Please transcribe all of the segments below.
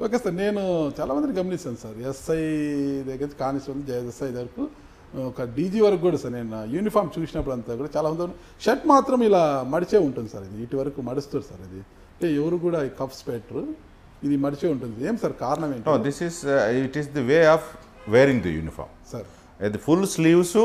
Okay sir నేను చాలా మందిని గమనిస్తాను సార్ ఎస్ఐ దగ్గర కానిస్టేబుల్ ఎస్ఐ వరకు ఒక డీజీ వరకు కూడా సార్ నేను యూనిఫామ్ చూసినప్పుడు అంతా కూడా చాలా మంది షర్ట్ మాత్రం ఇలా మడిచే ఉంటుంది సార్ ఇది ఇటు వరకు మడుస్తారు సార్ ఇది అంటే ఎవరు కూడా ఈ కప్స్ పెట్టరు ఇది మడిచే ఉంటుంది ఏం సార్ కారణం నో ఏంటి this is it is the way of wearing the uniform sir అది ఫుల్ స్లీవ్స్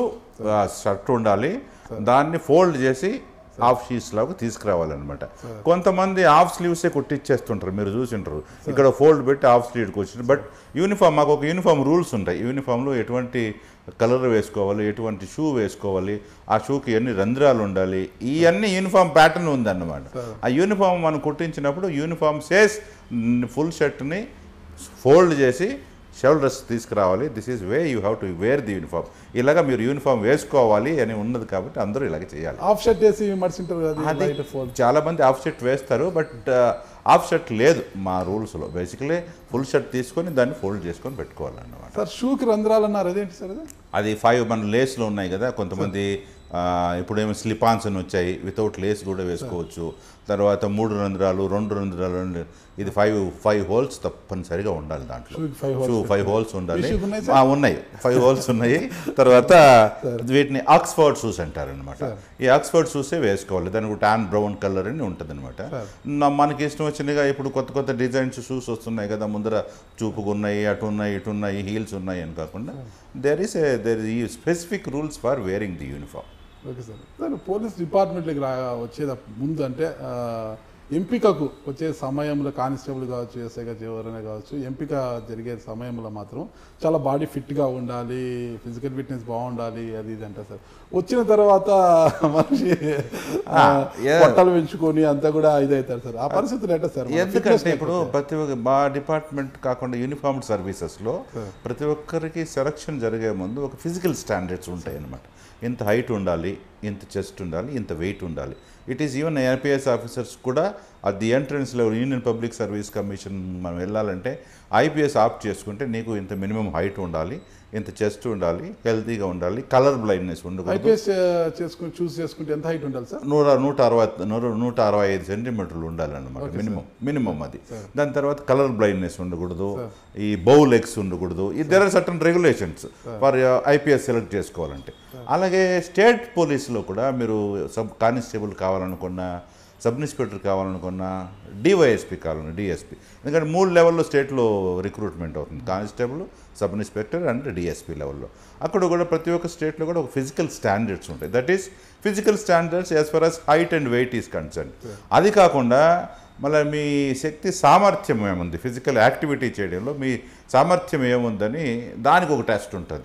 షర్ట్ ఉండాలి దాన్ని ఫోల్డ్ చేసి హాఫ్ షీట్స్ లాగా తీసుకురావాలన్నమాట కొంతమంది హాఫ్ స్లీవ్సే కుట్టిచ్చేస్తుంటారు మీరు చూసింటారు ఇక్కడ ఫోల్డ్ పెట్టి హాఫ్ స్లీవ్కి వచ్చింది బట్ యూనిఫామ్ మాకు ఒక యూనిఫామ్ రూల్స్ ఉంటాయి యూనిఫామ్లో ఎటువంటి కలర్ వేసుకోవాలి ఎటువంటి షూ వేసుకోవాలి ఆ షూకి ఎన్ని రంధ్రాలు ఉండాలి ఇవన్నీ యూనిఫామ్ ప్యాటర్న్ ఉందన్నమాట ఆ యూనిఫామ్ మనం కుట్టించినప్పుడు యూనిఫామ్ సేస్ ఫుల్ షర్ట్ని ఫోల్డ్ చేసి షోల్డర్స్ తీసుకురావాలి this is way you have to wear the uniform ఇలాగా మీరు యూనిఫామ్ వేసుకోవాలి అని ఉన్నది కాబట్టి అందరూ ఇలాగ చేయాలి హాఫ్ షర్ట్ వేసి మడిచింటారు కదా అది లైట్ ఫోల్డ్ చాలా మంది హాఫ్ షర్ట్ వేస్తారు బట్ హాఫ్ షర్ట్ లేదు మా రూల్స్లో బేసికలీ ఫుల్ షర్ట్ తీసుకొని దాన్ని ఫోల్డ్ చేసుకొని పెట్టుకోవాలన్నమాట సార్ షూకి రంధ్రాలు అన్నారు అదేంటి సార్ అది అది ఫైవ్ మన లేస్లో ఉన్నాయి కదా కొంతమంది ఆ, ఇప్పుడేమో స్లిపాన్స్ అని వచ్చాయి వితౌట్ లేస్ కూడా వేసుకోవచ్చు తర్వాత మూడు రంధ్రాలు రెండు రంధ్రాలు రెండు- ఇది ఫైవ్ ఫైవ్ హోల్స్ తప్పనిసరిగా ఉండాలి దాంట్లో Shoe కి five holes shoe five holes ఉండాలి మీ shoe కి ఉన్నాయి ఆ, ఉన్నాయి ఫైవ్ హోల్స్ ఉన్నాయి తర్వాత వీటిని ఆక్స్ఫర్డ్ షూస్ అంటారు అనమాట ఈ ఆక్స్ఫర్డ్ షూసే వేసుకోవాలి దానికి టాన్ బ్రౌన్ కలర్ అని ఉంటుంది అనమాట మనకి ఇష్టం వచ్చినగా ఇప్పుడు కొత్త కొత్త డిజైన్స్ షూస్ వస్తున్నాయి కదా ముందర చూపుకు ఉన్నాయి అటు ఉన్నాయి ఇటు ఉన్నాయి హీల్స్ ఉన్నాయి అని కాకుండా దెర్ ఈస్ దెర్ ఈ specific rules for wearing the uniform okay sir sir police డిపార్ట్మెంట్లోకి రా వచ్చేది ముందు అంటే ఆ, ఎంపికకు వచ్చే సమయంలో కానిస్టేబుల్ కావచ్చు ఎస్ఐ కావచ్చు ఎవరైనా కావచ్చు ఎంపిక జరిగే సమయంలో మాత్రం చాలా బాడీ ఫిట్గా ఉండాలి ఫిజికల్ ఫిట్నెస్ బాగుండాలి అది ఇది అంటారు సార్ వచ్చిన తర్వాత మనిషి ఆ, yeah. పొట్టలు పెంచుకొని అంతా కూడా ఇదవుతారు సార్ ఆ పరిస్థితులు ఎట్లా సార్ మన fitness ఎందుకంటే ఇప్పుడు లేకపోతే? ప్రతి ఒక్క మా డిపార్ట్మెంట్ కాకుండా యూనిఫామ్డ్ సర్వీసెస్లో ప్రతి ఒక్కరికి సెలక్షన్ జరిగే ముందు ఒక ఫిజికల్ స్టాండర్డ్స్ ఉంటాయి అన్నమాట ఇంత హైట్ ఉండాలి ఇంత చెస్ట్ ఉండాలి ఇంత వెయిట్ ఉండాలి it is even IPS officers కూడా at the entrance level union public service commission మనం వెళ్ళాలంటే ఐపీఎస్ ఆప్ట్ చేసుకుంటే నీకు ఇంత మినిమం హైట్ ఉండాలి ఇంత చెస్ట్ ఉండాలి హెల్తీగా ఉండాలి కలర్ బ్లైండ్నెస్ ఉండకూడదు ఐపీఎస్ చేసుకుని చూస్ చేసుకుంటే ఎంత హైట్ ఉండాలి సార్ నూట నూట అరవై నూట నూట అరవై ఐదు సెంటీమీటర్లు ఉండాలన్నమాట మినిమం మినిమం అది దాని తర్వాత కలర్ బ్లైండ్నెస్ ఉండకూడదు ఈ బౌ లెగ్స్ ఉండకూడదు ఈ there are certain regulations for IPS select చేసుకోవాలంటే అలాగే స్టేట్ పోలీసులో కూడా మీరు సబ్ కానిస్టేబుల్ కావాలనుకున్నా సబ్ ఇన్స్పెక్టర్ కావాలనుకున్నా డివైఎస్పీ కావాలన్నా డిఎస్పీ ఎందుకంటే మూడు లెవెల్లో స్టేట్లో రిక్రూట్మెంట్ అవుతుంది constable sub inspector and DSP లెవెల్లో అక్కడ కూడా ప్రతి ఒక్క స్టేట్లో కూడా ఒక ఫిజికల్ స్టాండర్డ్స్ ఉంటాయి that is physical standards as far as height and weight is concern అది కాకుండా మళ్ళీ మీ శక్తి సామర్థ్యం ఏముంది ఫిజికల్ యాక్టివిటీ చేయడంలో మీ సామర్థ్యం ఏముందని దానికి ఒక టెస్ట్ ఉంటుంది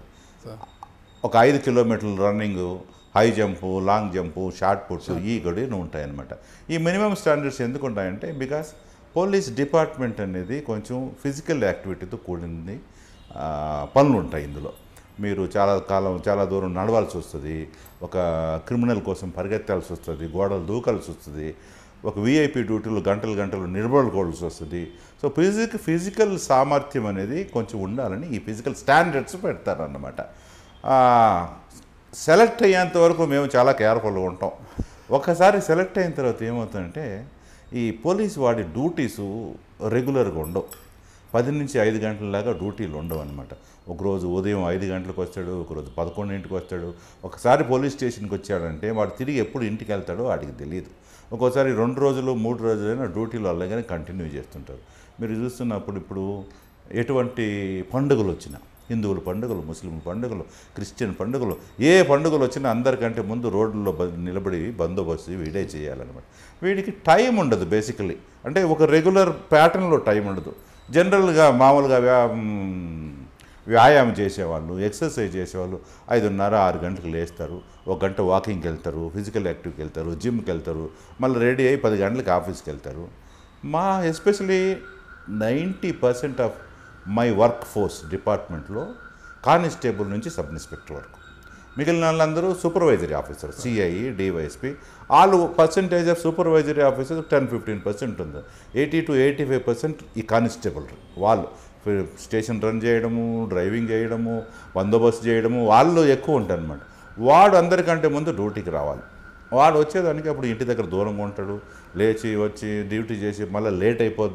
ఒక ఐదు కిలోమీటర్ల running high jump long jump short puts ఈ గడిను ఉంటాయన్నమాట ఈ మినిమం స్టాండర్డ్స్ ఎందుకు ఉంటాయంటే బికాస్ పోలీస్ డిపార్ట్మెంట్ అనేది కొంచెం ఫిజికల్ యాక్టివిటీతో కూడింది ఆ, పనులు ఉంటాయి ఇందులో మీరు చాలా కాలం చాలా దూరం నడవాల్సి వస్తుంది ఒక క్రిమినల్ కోసం పరిగెత్తాల్సి వస్తుంది గోడలు దూకాల్సి వస్తుంది ఒక విఐపి డ్యూటీలో గంటలు గంటలు నిలబడుకోవాల్సి వస్తుంది సో ఫిజిక్ ఫిజికల్ సామర్థ్యం అనేది కొంచెం ఉండాలని ఈ ఫిజికల్ స్టాండర్డ్స్ పెడతారన్నమాట సెలెక్ట్ అయ్యేంత వరకు మేము చాలా కేర్ఫుల్గా ఉంటాం ఒకసారి సెలెక్ట్ అయిన తర్వాత ఏమవుతుందంటే ఈ పోలీస్ వాడి డ్యూటీసు రెగ్యులర్గా ఉండవు పది నుంచి ఐదు గంటలలాగా డ్యూటీలు ఉండవు అనమాట ఒకరోజు ఉదయం ఐదు గంటలకు వస్తాడు ఒకరోజు పదకొండింటికి వస్తాడు ఒకసారి పోలీస్ స్టేషన్కి వచ్చాడంటే వాడు తిరిగి ఎప్పుడు ఇంటికి వెళ్తాడో వాడికి తెలియదు ఒక్కోసారి రెండు రోజులు మూడు రోజులైనా డ్యూటీలు అలాగనే కంటిన్యూ చేస్తుంటారు మీరు చూస్తున్నప్పుడు ఇప్పుడు ఎటువంటి పండుగలు వచ్చినా హిందువుల పండుగలు ముస్లిం పండుగలు క్రిస్టియన్ పండుగలు ఏ పండుగలు వచ్చినా అందరికంటే ముందు రోడ్లలో బ- నిలబడి బందోబస్తు వీడే చేయాలన్నమాట వీడికి టైం ఉండదు బేసికలీ అంటే ఒక రెగ్యులర్ ప్యాటర్న్లో టైం ఉండదు జనరల్గా మామూలుగా వ్యా మ్, వ్యాయామం చేసేవాళ్ళు ఎక్సర్సైజ్ చేసేవాళ్ళు ఐదున్నర ఆరు గంటలకు లేస్తారు ఒక గంట వాకింగ్కి వెళ్తారు ఫిజికల్ యాక్టివ్కి వెళ్తారు జిమ్కి వెళ్తారు మళ్ళీ రెడీ అయ్యి పది గంటలకు ఆఫీస్కి వెళ్తారు మా especially ninety percent of my work force డిపార్ట్మెంట్లో కానిస్టేబుల్ నుంచి సబ్ ఇన్స్పెక్టర్ వరకు మిగిలిన వాళ్ళందరూ సూపర్వైజరీ ఆఫీసర్ సిఐ డివైఎస్పి వాళ్ళు percentage of supervisory officer ten fifteen percent ఉంది eighty two eighty five percent ఈ కానిస్టేబుల్ వాళ్ళు ఫి- స్టేషన్ రన్ చేయడము డ్రైవింగ్ చేయడము బందోబస్తు చేయడము వాళ్ళు ఎక్కువ ఉంటారు అనమాట వాడు అందరికంటే ముందు డ్యూటీకి రావాలి వాడు వచ్చేదానికి అప్పుడు ఇంటి దగ్గర దూరంగా ఉంటాడు లేచి వచ్చి డ్యూటీ చేసి మళ్ళీ లేట్ అయిపోద్ది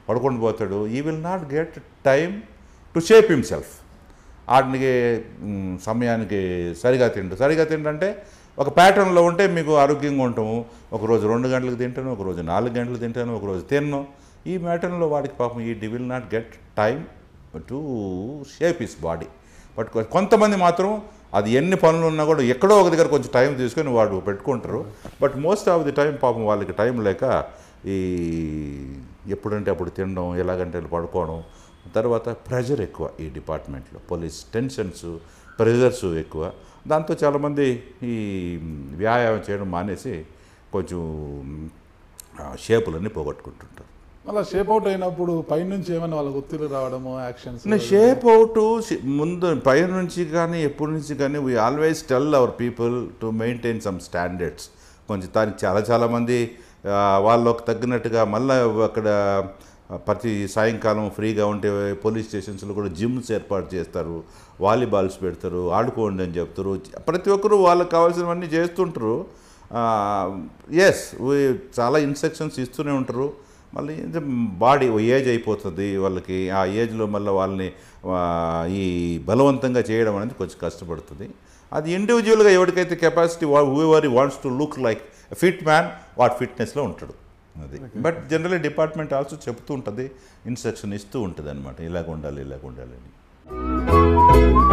పడుకొని పోతాడు he will not get time to shape himself వాటికి మ్, సమయానికి సరిగా తిండు సరిగా తిండంటే ఒక ప్యాటర్న్లో ఉంటే మీకు ఆరోగ్యంగా ఉంటాము ఒకరోజు రెండు గంటలకు తింటాను ఒకరోజు నాలుగు గంటలకు తింటాను ఒకరోజు తిన్ను ఈ మ్యాటర్న్లో వాడికి పాపం ఈ డి will not get time to shape his body but కొ- కొంతమంది మాత్రం అది ఎన్ని పనులు ఉన్నా కూడా ఎక్కడో ఒక దగ్గర కొంచెం టైం తీసుకొని వాడు పెట్టుకుంటారు but most of the time పాపం వాళ్ళకి టైం లేక ఈ ఎప్పుడంటే అప్పుడు తినడం ఎలాగంటే అలా పడుకోవడం తర్వాత ప్రెషర్ ఎక్కువ ఈ డిపార్ట్మెంట్లో పోలీస్ టెన్షన్స్ ప్రెషర్స్ ఎక్కువ దాంతో చాలామంది ఈ వ్యాయామం చేయడం మానేసి కొంచెం ఆ, షేపులన్నీ పోగొట్టుకుంటుంటారు అలా షేప్ అవుట్ అయినప్పుడు పైనుంచి ఏమైనా వాళ్ళకి ఒత్తిడి రావడము యాక్షన్స్ షేప్ అవుట్ ముందు పై నుంచి కానీ ఎప్పటి నుంచి కానీ we always tell our people to maintain some standards కొంచెం దానికి చాలా చాలామంది వాళ్ళకు తగ్గినట్టుగా మళ్ళీ అక్కడ ఆ, ప్రతి సాయంకాలం ఫ్రీగా ఉంటే పోలీస్ స్టేషన్స్లో కూడా జిమ్స్ ఏర్పాటు చేస్తారు వాలీబాల్స్ పెడతారు ఆడుకోండి అని చెప్తారు ప్రతి ఒక్కరూ వాళ్ళకి కావాల్సినవన్నీ చేస్తుంటారు ఎస్ చాలా ఇన్స్ట్రక్షన్స్ ఇస్తూనే ఉంటారు మళ్ళీ బాడీ ఏజ్ అయిపోతుంది వాళ్ళకి ఆ ఏజ్లో మళ్ళీ వాళ్ళని ఆ, ఈ బలవంతంగా చేయడం అనేది కొంచెం కష్టపడుతుంది అది ఇండివిజువల్గా ఎవరికైతే capacity whoever wants to look like fit man what ఫిట్నెస్లో ఉంటాడు అది బట్ జనరల్లీ డిపార్ట్మెంట్ ఆల్సో చెప్తూ ఉంటుంది ఇన్స్ట్రక్షన్ ఇస్తూ ఉంటుంది అనమాట ఇలాగ ఉండాలి ఇలాగ ఉండాలి అని